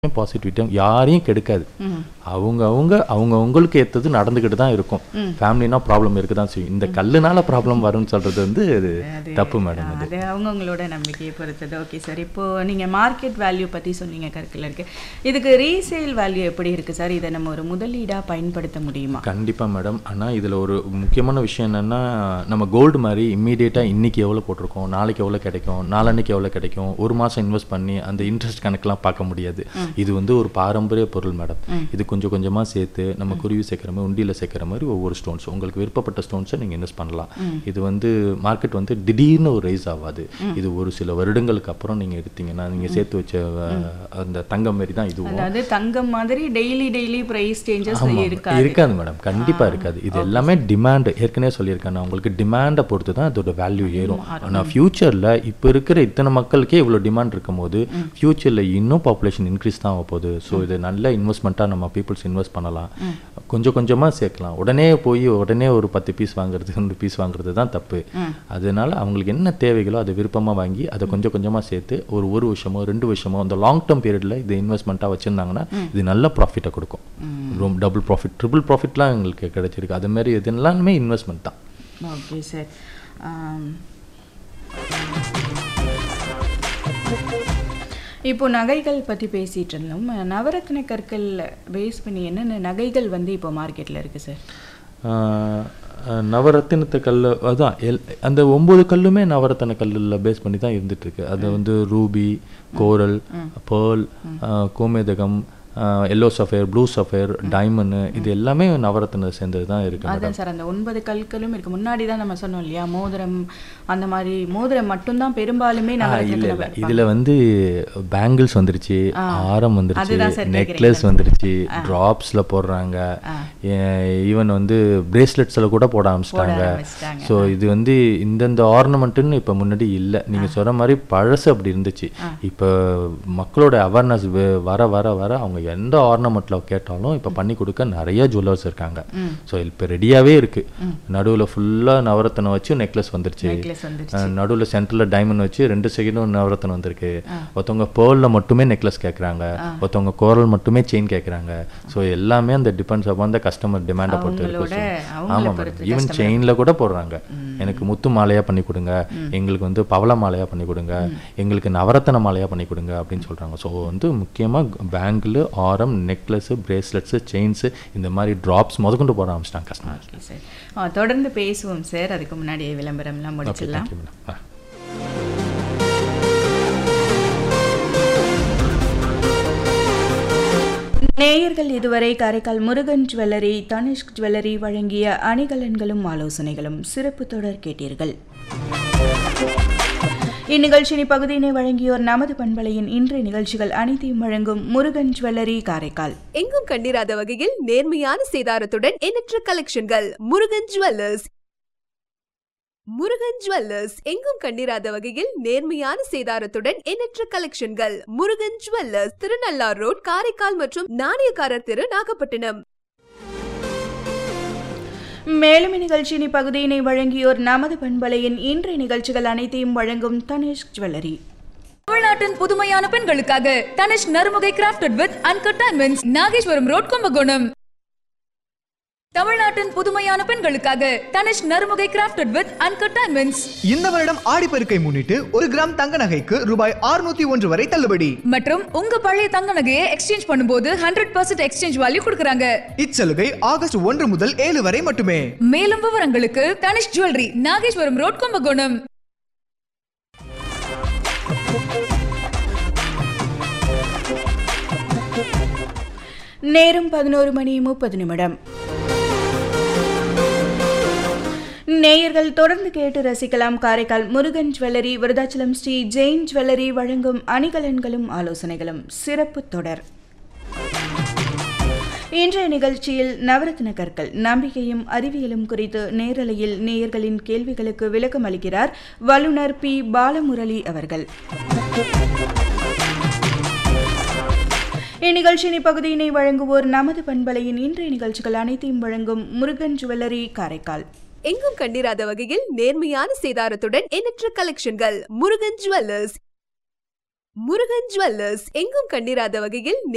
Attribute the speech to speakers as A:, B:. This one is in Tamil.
A: பாசிட்டிவிட்டி யாரையும் கெடுக்காது அவங்க அவங்க அவங்க அவங்களுக்கு ஏற்றது நடந்துக்கிட்டு தான் இருக்கும் ஃபேமிலினா ப்ராப்ளம் இருக்க தான் செய்யும் இந்த கல்லுனால ப்ராப்ளம் வரும்னு சொல்றது வந்து அது தப்பு மேடம் அது
B: அது அவங்கவுங்களோட நம்பிக்கையை பொறுத்தது ஓகே சார் இப்போ நீங்க மார்க்கெட் வேல்யூ பத்தி சொன்னீங்க கற்கல இருக்கு இதுக்கு ரீசேல் வேல்யூ எப்படி இருக்கு சார் இதை நம்ம ஒரு முதலீடா பயன்படுத்த முடியுமா
A: கண்டிப்பா மேடம் ஆனா இதுல ஒரு முக்கியமான விஷயம் என்னன்னா நம்ம கோல்டு மாதிரி இம்மீடியட்டா இன்னைக்கு எவ்வளவு போட்டிருக்கோம் நாளைக்கு எவ்வளவு கிடைக்கும் நாளன்னைக்கு எவ்வளவு கிடைக்கும் ஒரு மாசம் இன்வெஸ்ட் பண்ணி அந்த இன்ட்ரெஸ்ட் கணக்கெல்லாம் பார்க்க முடியாது இது வந்து ஒரு பாரம்பரிய பொருள் மேடம் இது கொஞ்சம் கொஞ்சமா சேர்த்து நம்ம குருவி சேர்க்குற மாதிரி உண்டியில சேர்க்குற மாதிரி ஒவ்வொரு ஸ்டோன்ஸ் உங்களுக்கு விருப்பப்பட்ட ஸ்டோன்ஸை நீங்க இன்வெஸ்ட் பண்ணலாம் இது வந்து மார்க்கெட் வந்து திடீர்னு ஒரு ரைஸ் ஆகாது இது ஒரு சில வருடங்களுக்கு அப்புறம் நீங்க எடுத்தீங்கன்னா நீங்க சேர்த்து வச்ச அஹ், அந்த தங்கம் மாதிரி தான் இதுவும்
B: அதாவது தங்கம் மாதிரி டெய்லி டெய்லி பிரைஸ் சேஞ்சஸ்
A: ஆமா,
B: இருக்காது
A: இருக்காது மேடம் கண்டிப்பா இருக்காது இது எல்லாமே டிமாண்ட் ஏற்கனவே சொல்லியிருக்கேன் நான் உங்களுக்கு டிமாண்டை பொறுத்து தான் அதோட வேல்யூ ஏறும் ஆனா ஃபியூச்சர்ல இப்போ இருக்கிற இத்தனை மக்களுக்கே இவ்வளோ டிமாண்ட் இருக்கும் போது ஃபியூச்சர்ல இன்னும் பாப்புலேஷன் இன்க்ரீஸ் தான் ஆக போகுது ஸோ இது நல்ல இன்வெஸ்ட்மெண்ட்டாக நம்ம பீப்புள்ஸ் இன்வெஸ்ட் பண்ணலாம் கொஞ்சம் கொஞ்சமா சேர்க்கலாம் உடனே போய் உடனே ஒரு பத்து பீஸ் வாங்குறது ரெண்டு பீஸ் வாங்குறது தான் தப்பு அதனால அவங்களுக்கு என்ன தேவைகளோ அதை விருப்பமா வாங்கி அதை கொஞ்சம் கொஞ்சமா சேர்த்து ஒரு ஒரு வருஷமோ ரெண்டு வருஷமோ அந்த லாங் டேர்ம் பீரியட்ல இது இன்வெஸ்ட்மெண்ட்டாக வச்சிருந்தாங்கன்னா இது நல்ல ப்ராஃபிட்டை கொடுக்கும் ரொம்ப டபுள் ப்ராஃபிட் ட்ரிபிள் ப்ராஃபிட்லாம் எங்களுக்கு கிடைச்சிருக்கு அது மாதிரி இது எல்லாமே இன்வெஸ்ட்மெண்ட் தான்
B: ஓகே சார் இப்போ நகைகள் பற்றி பேசிகிட்டு இருந்தோம் நவரத்ன கற்கள் பேஸ் பண்ணி என்னென்ன நகைகள் வந்து இப்போ மார்க்கெட்டில் இருக்குது சார்
A: ஆஹ் அஹ் நவரத்தினத்து கல் அதான் எல் அந்த ஒம்பது கல்லுமே நவரத்தின கல்லில் பேஸ் பண்ணி தான் இருந்துட்டு இருக்கு அது வந்து ரூபி கோரல் பேர்ல் கோமேதகம் yellow sapphire blue sapphire diamond இது எல்லாமே நவரத்தினத்தை சேர்ந்தது தான் இருக்கு
B: அதான் சார் அந்த ஒன்பது கற்களும் இருக்கு முன்னாடி தான் நம்ம சொன்னோம் இல்லையா மோதிரம் அந்த மாதிரி மோதிரம் மட்டும்தான் பெரும்பாலுமே
A: இல்ல
B: நவரத்னத்துல
A: இல்ல
B: வைப்பாங்க.
A: இதுல வந்து பேங்கிள்ஸ் வந்துருச்சு ஆரம் வந்துருச்சு
B: அதுதான் sir
A: நெக்லஸ் வந்துருச்சு டிராப்ஸ்ல போடுறாங்க ஈவன் வந்து பிரேஸ்லெட்ஸ்ல கூட போட ஆரம்பிச்சிட்டாங்க
B: ஆரம்பிச்சிட்டாங்க.
A: ஸோ இது வந்து இந்தந்த ஆர்னமெண்ட்டுன்னு இப்போ முன்னாடி இல்லை நீங்க சொல்ற மாதிரி பழசு அப்படி இருந்துச்சு இப்போ மக்களோட அவேர்னஸ் வர வர வர அவங்க எந்த ஆர்னமெண்ட்ல கேட்டாலும் இப்போ பண்ணி கொடுக்க நிறைய ஜுவல்லர்ஸ் இருக்காங்க ஸோ இப்போ ரெடியாவே இருக்கு நடுவுல ஃபுல்லா நவரத்தனம் வச்சு நெக்லஸ் வந்துருச்சு
B: Necklace வந்துருச்சு.
A: நடுவில் சென்டரில் டைமண்ட் வச்சு ரெண்டு செகண்டும் நவரத்தனம் வந்திருக்கு ஒருத்தவங்க பேர்லில் மட்டுமே நெக்லஸ் கேட்குறாங்க ஒருத்தவங்க கோரல் மட்டுமே செயின் கேட்குறாங்க ஸோ எல்லாமே அந்த டிபெண்ட்ஸ் அப்பான் த கஸ்டமர் டிமாண்டை பொறுத்து
B: அவங்களோட-
A: இருக்கு
B: அவங்கள
A: ஆமாம்
B: பொறுத்து
A: ஈவன் செயினில் கூட போடுறாங்க எனக்கு முத்து மாலையாக பண்ணி கொடுங்க எங்களுக்கு வந்து பவள மாலையாக பண்ணி கொடுங்க எங்களுக்கு நவரத்தன மாலையாக பண்ணி கொடுங்க அப்படின்னு சொல்கிறாங்க ஸோ வந்து முக்கியமாக பேங்கிள் ஆரம் நெக்லஸ்ஸு பிரேஸ்லெட்ஸு செயின்ஸு இந்த மாதிரி ட்ராப்ஸ் முதற்கொண்டு போட ஆரம்பிச்சிட்டாங்க கஸ்டமர்
B: ஓகே சார் ஆ, தொடர்ந்து பேசுவோம் சார் அதுக்கு முன்னாடி விளம்பரம்லாம் முடிச்சிடலாம்
A: தேங்க்யூ மேடம்
B: நேயர்கள் இதுவரை காரைக்கால் முருகன் ஜுவல்லரி தனிஷ்க் ஜுவல்லரி வழங்கிய அணிகலன்களும் ஆலோசனைகளும் சிறப்பு தொடர் கேட்டீர்கள் இந்நிகழ்ச்சியின் இப்பகுதியினை வழங்கியோர் நமது பண்பலையின் இன்றைய நிகழ்ச்சிகள் அனைத்தையும் வழங்கும் முருகன் ஜுவல்லரி காரைக்கால்
C: எங்கும் கண்டிராத வகையில் நேர்மையான சேதாரத்துடன் எண்ணற்ற கலெக்ஷன்கள் முருகன் ஜுவல்லர்ஸ் முருகன் ஜுவல்லர்ஸ் எங்கும் கண்டிராத வகையில் நேர்மையான சேதாரத்துடன் எண்ணற்ற கலெக்ஷன்கள் முருகன் ஜுவல்லர்ஸ் திருநள்ளார் ரோட் காரைக்கால் மற்றும் நாணயக்காரர் தெரு நாகப்பட்டினம்
B: மேலும் இந்நிகழ்ச்சியின் இப்பகுதியினை வழங்கியோர் நமது பண்பலையின் இன்றைய நிகழ்ச்சிகள் அனைத்தையும் வழங்கும் தனிஷ்க் ஜுவல்லரி
D: தமிழ்நாட்டின் புதுமையான பெண்களுக்காக Tanishq Narumugai crafted with uncut diamonds Nageswaram road Kumbakonam தமிழ்நாட்டின் புதுமையான பெண்களுக்காக Tanishq Narumugai crafted with uncut diamonds
E: இந்த வருடம் ஆடிப்பெருக்கை முன்னிட்டு ஒரு கிராம் தங்க நகைக்கு ரூபாய் 601 ஒன்று வரை தள்ளுபடி
D: மற்றும் உங்க பழைய தங்க நகையை எக்ஸ்சேஞ்ச் பண்ணும்போது ஹண்ட்ரட் பர்சன்ட் எக்ஸ்சேஞ்ச் வேல்யூ கொடுக்குறாங்க
E: இச்சலுகை ஆகஸ்ட் ஒன்று முதல் ஏழு வரை மட்டுமே
D: மேலும் விவரங்களுக்கு தனிஷ் ஜுவல்லரி நாகேஸ்வரம் ரோட் கும்பகோணம்
B: நேரம் பதினோரு மணி முப்பது நிமிடம் நேயர்கள் தொடர்ந்து கேட்டு ரசிக்கலாம் காரைக்கால் முருகன் ஜுவல்லரி விருதாச்சலம் ஸ்ரீ ஜெயின் ஜுவல்லரி வழங்கும் அணிகலன்களும் ஆலோசனைகளும் சிறப்பு தொடர் இன்றைய நிகழ்ச்சியில் நவரத்ன கற்கள் நம்பிக்கையும் அறிவியலும் குறித்து நேரலையில் நேயர்களின் கேள்விகளுக்கு விளக்கம் அளிக்கிறார் வல்லுநர் பி பாலமுரளி அவர்கள் இந்நிகழ்ச்சியின் இப்பகுதியினை வழங்குவோர் நமது பண்பலையின் இன்றைய நிகழ்ச்சிகள் அனைத்தையும் வழங்கும் முருகன் ஜுவல்லரி காரைக்கால்
C: எங்கும் கண்டிராத வகையில் நேர்மையான சேதாரத்துடன் எண்ணற்ற கலெக்ஷன்கள் முருகன் ஜுவல்லர்ஸ் முருகன் ஜுவல்லர்ஸ் எங்கும் கண்டிராத வகையில்